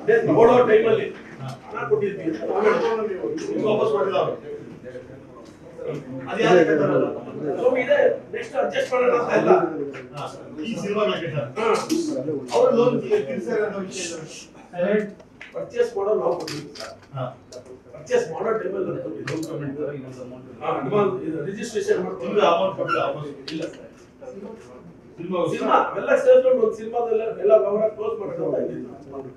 ಅದೇ ತಗೊಳ್ಳೋ ಟೈಮಲ್ಲಿ ಹಣ ಕೊಟ್ಟಿದ್ವಿ ಅಂತ ಆಮೇಲೆ ನಿಮ್ಗೆ ವಾಪಸ್ ಮಾಡಿಲ್ಲ ಅವ್ರು. ಅದು ಯಾರು ಹೇಳ್ತಾರಲ್ಲ? ಸ್ವಾಮಿ ಇದೆ ನೆಕ್ಸ್ಟ್ ಅಡ್ಜಸ್ಟ್ ಮಾಡೋಣ ಅಂತ ಇಲ್ಲ ಈ ಸಿನಿಮಾ ಲೊಕೇಶನ್ ಹಾ. ಅವ್ರ ಲೋನ್ ತೀರ್ಸ್ಯಾರ ಅನ್ನೋ ವಿಷಯ ಇದೆ. ಪರ್ಚೇಸ್ ಮಾಡೋ ನಾವು ಕೊಟ್ಟಿದ್ವಿ ಸರ್ ಪರ್ಚೇಸ್ ಮಾಡೋ ಟೈಮಲ್ಲಿ ನಾವು ಕೊಟ್ಟಿದ್ವಿ ಹಾ, ಅಡ್ವಾನ್ಸ್ ಇದು ರಿಜಿಸ್ಟ್ರೇಷನ್ ನಿಮ್ಗೆ ಮಾಡ್ಕೊಂಡು ಅಮೌಂಟ್ ಕೊಟ್ಟಿಲ್ಲ ಅಮೌಂಟ್ ಇಲ್ಲ ಸರ್ ಸಿನಿಮಾ ಸಿನಿಮಾ ಎಲ್ಲ ಸೇರ್ಕೊಂಡು ಒಂದು ಸಿನಿಮಾದಲ್ಲ ಎಲ್ಲ ವ್ಯವಹಾರ ಕ್ಲೋಸ್ ಮಾಡೋಣ ಅಂತ ಇದ್ದಿದ್ದು.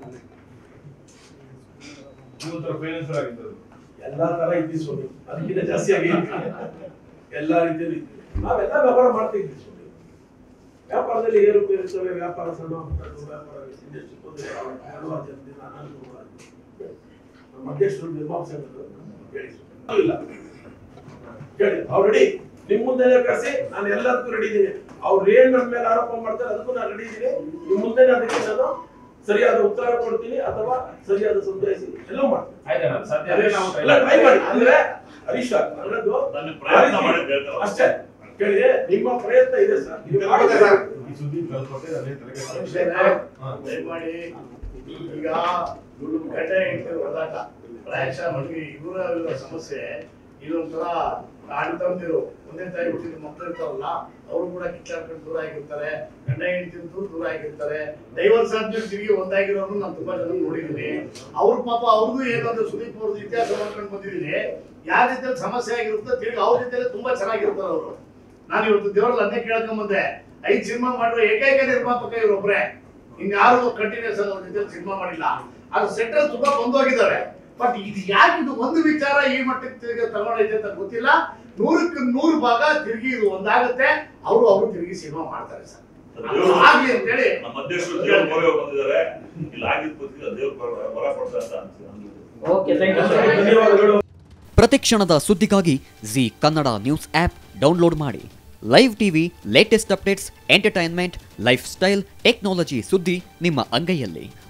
ಇವತ್ತರ ಫೈನಾನ್ಸರ್ ಆಗಿದ್ದು ಎಲ್ಲಾ ತರ ಇದ್ದಿ ಸ್ವಾಮಿ ಅದಕ್ಕಿಂತ ಜಾಸ್ತಿ ಆಗಿ ಎಲ್ಲಾ ರೀತಿಯಲ್ಲಿ ಇದ್ವಿ. ನಾವೆಲ್ಲ ವ್ಯವಹಾರ ಮಾಡ್ತಾ ಇದ್ವಿ ಸ್ವಾಮಿ ವ್ಯಾಪಾರದಲ್ಲಿ ಏರುಪೇರು ಇರ್ತವೆ ವ್ಯಾಪಾರ ಸಣ್ಣ ಪುಟ್ಟ ವ್ಯಾಪಾರ ಇಂಡಸ್ಟ್ರಿ ತೊಂದರೆ ಹಲವಾರು ಜನರಿಂದ ಅನಾನುಕೂಲವಾಗಿದೆ. ನಮ್ಮ ಅಧ್ಯಕ್ಷರು ನಿರ್ಮಾಪಕರು ಹೇಳಿ ಸ್ವಾಮಿ. ಇಲ್ಲ ಹೇಳಿ ಅವ್ರು ರೆಡಿ ನಿಮ್ ಮುಂದೆ ಕರೆಸಿ ನಾನು ಎಲ್ಲದಕ್ಕೂ ರೆಡಿ ಇದ್ದೀನಿ ಅವ್ರು ಏನ್ ನನ್ನ ಮೇಲೆ ಆರೋಪ ಮಾಡ್ತಾರೆ ಅದಕ್ಕೂ ನಾನು ರೆಡಿ ಇದ್ದೀನಿ ನಿಮ್ ಮುಂದೆ ಅದಕ್ಕೆ ನಾನು ಸರಿಯಾದ ಉತ್ತರ ಕೊಡ್ತೀನಿ ಅಥವಾ ಸರಿಯಾದ ಸಂದೇಶ ಎಲ್ಲವೂ ಮಾಡ್ತೀನಿ ಆಯ್ತಣ್ಣ ಸದ್ಯ ಅದೇ ನಾವು ಎಲ್ಲ try ಮಾಡಿ. ಅಂದ್ರೆ ಹರೀಶ್ ಸರ್, ನನ್ನದು ನಾನು ಪ್ರಯತ್ನ ಆ ರೀತಿ- ಮಾಡಿದ್ದು ಹೇಳ್ತಾರೆ. ಅಷ್ಟೇ ಕೇಳಿ ನಿಮ್ಮ ಪ್ರಯತ್ನ ಇದೆ ಸರ್ ನೀವು ಇದು ಮಾಡಿದ್ರೆ ಸರ್ ಈ ಸುದ್ದಿ ಕಳ್ಕೊಟ್ಟೆ ಅದೇ ತಲೆಗೆ ಹಾ. ದಯಮಾಡಿ ಈಗ ಗಡ್ಡ ಹೆಂಡತಿ ಹೊಡೆದಾಟ ಪ್ರಾಯಶಃ ನಮಗೆ ಇವರ ಇರೋ ಸಮಸ್ಯೆ ಇದೊಂಥರ ಅಣ್ಣ ತಮ್ಮದಿರು ಒಂದೇ ತಾಯಿ ಹುಟ್ಟಿದ ಮಕ್ಕಳು ಇರ್ತಾರಲ್ಲ ಅವರು ಕೂಡ ಕಿತ್ತಾಡ್ಕೊಂಡು ದೂರ ಆಗಿರ್ತಾರೆ ಗಂಡ ಹೆಂಡತಿ ದೂರ ಆಗಿರ್ತಾರೆ ಡೈವರ್ಸ್ ಆದ್ಮೇಲೆ ತಿರುಗಿ ಒಂದಾಗಿರೋರು ನಾನು ತುಂಬಾ ಜನ ನೋಡಿದ್ದೀನಿ ಅವ್ರ ಪಾಪ ಅವ್ರದ್ದು ಏನಾದ್ರು ಸುದೀಪ್ ಅವ್ರದ್ದು ಇತಿಹಾಸ ಮಾಡ್ಕೊಂಡು ಬಂದಿದ್ದೀನಿ ಯಾರ ರೀತಿಯಲ್ಲಿ ಸಮಸ್ಯೆ ಆಗಿರುತ್ತೋ ತಿರುಗಿ ಅವ್ರ ಜೊತೆಲಿ ತುಂಬಾ ಚೆನ್ನಾಗಿರ್ತಾರೆ ಅವರು ನಾನು ಇವತ್ತು ದೇವರಲ್ಲಿ ಅದನ್ನೇ ಕೇಳ್ಕೊಂಡ್ ಬಂದೆ ಐದ್ ಸಿನಿಮಾ ಮಾಡಿರೋ ಏಕೈಕ ನಿರ್ಮಾಪಕ ಇವರೊಬ್ರೆ ಇನ್ಯಾರು ಕಂಟಿನ್ಯೂಸ್ ಆಗಿ ಅವ್ರ ಜೊತೆ ಸಿನಿಮಾ ಮಾಡಿಲ್ಲ ಅದು ಸೆಂಟ್ರಲ್ ತುಂಬಾ ಬಂದೋಗಿದ್ದಾರೆ ಬಟ್ ಇದು ಯಾಕೆ ಇದು ಒಂದು ವಿಚಾರ ಈ ಮಟ್ಟಕ್ಕೆ ತಿರುಗಿ ತಗೊಂಡೈತೆ ಅಂತ ಗೊತ್ತಿಲ್ಲ ನೂರಕ್ಕೆ ನೂರು ಭಾಗ ತಿರುಗಿ ಇದು ಒಂದಾಗುತ್ತೆ ಅವರು ಅವರು ತಿರುಗಿ ಸಿನಿಮಾ ಮಾಡ್ತಾರೆ ಸರ್ ಅದು ಆಗ್ಲಿ ಅಂತೇಳಿ ನಮ್ಮ ಅಧ್ಯಕ್ಷರು ದೇವ್ರ ಮೊರೆ ಬಂದಿದ್ದಾರೆ ಇಲ್ಲಿ ಆಗಿದ್ ಗೊತ್ತಿಲ್ಲ ದೇವ್ರ ಹೊರ ಕೊಡ್ತಾರೆ ಅಂತ ಅನ್ಸುತ್ತೆ ಓಕೆ ಥ್ಯಾಂಕ್ ಯು ಧನ್ಯವಾದಗಳು ಪ್ರತಿಕ್ಷಣದ ಸುದ್ದಿಗಾಗಿ Zee Kannada news app download ಮಾಡಿ live TV latest updates entertainment life style technology ಸುದ್ದಿ ನಿಮ್ಮ ಅಂಗೈಯಲ್ಲಿ